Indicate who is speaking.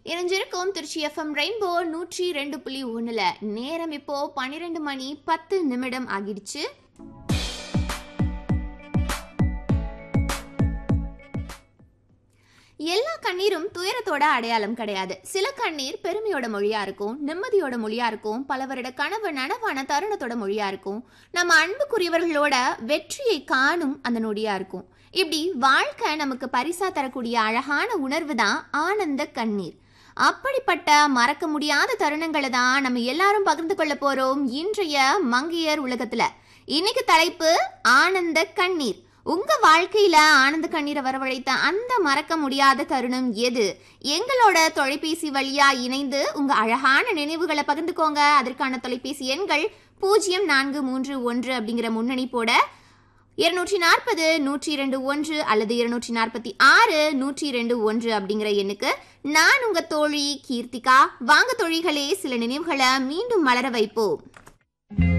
Speaker 1: இணைஞ்சிருக்கும் Trichy FM rainbow நூற்றி ரெண்டு புள்ளி ஒண்ணுல நேரம் இப்போ பன்னிரெண்டு மணி பத்து நிமிடம் ஆகிடுச்சு எல்லா கண்ணீரும் துயரத்தோட அடையாளம் கிடையாது சில கண்ணீர் பெருமையோட மொழியா இருக்கும் நிம்மதியோட மொழியா இருக்கும் பல வருட கனவு நனவான தருணத்தோட மொழியா இருக்கும் நம்ம அன்புக்குரியவர்களோட வெற்றியை காணும் அந்த நொடியா இருக்கும் இப்படி வாழ்க்கை நமக்கு பரிசா தரக்கூடிய அழகான உணர்வு தான் ஆனந்த கண்ணீர் அப்படிப்பட்ட மறக்க முடியாத தருணங்களை தான் நம்ம எல்லாரும் பகிர்ந்து கொள்ள போறோம் இன்றைய மங்கையர் உலகத்துல இன்னைக்கு தலைப்பு ஆனந்த கண்ணீர் உங்க வாழ்க்கையில ஆனந்த கண்ணீரை வரவழைத்த அந்த மறக்க முடியாத தருணம் எது எங்களோட தொலைபேசி வழியா இணைந்து உங்க அழகான நினைவுகளை பகிர்ந்துக்கோங்க அதற்கான தொலைபேசி எண்கள் பூஜ்ஜியம் நான்கு மூன்று ஒன்று அப்படிங்கிற முன்னணிப்போட இருநூற்றி நாற்பது நூற்றி இரண்டு ஒன்று அல்லது இருநூற்றி நாற்பத்தி ஆறு நூற்றி இரண்டு ஒன்று அப்படிங்கிற எண்ணுக்கு நான் உங்க தோழி கீர்த்திகா வாங்க தோழிகளே சில நினைவுகளை மீண்டும் மலர வைப்போம்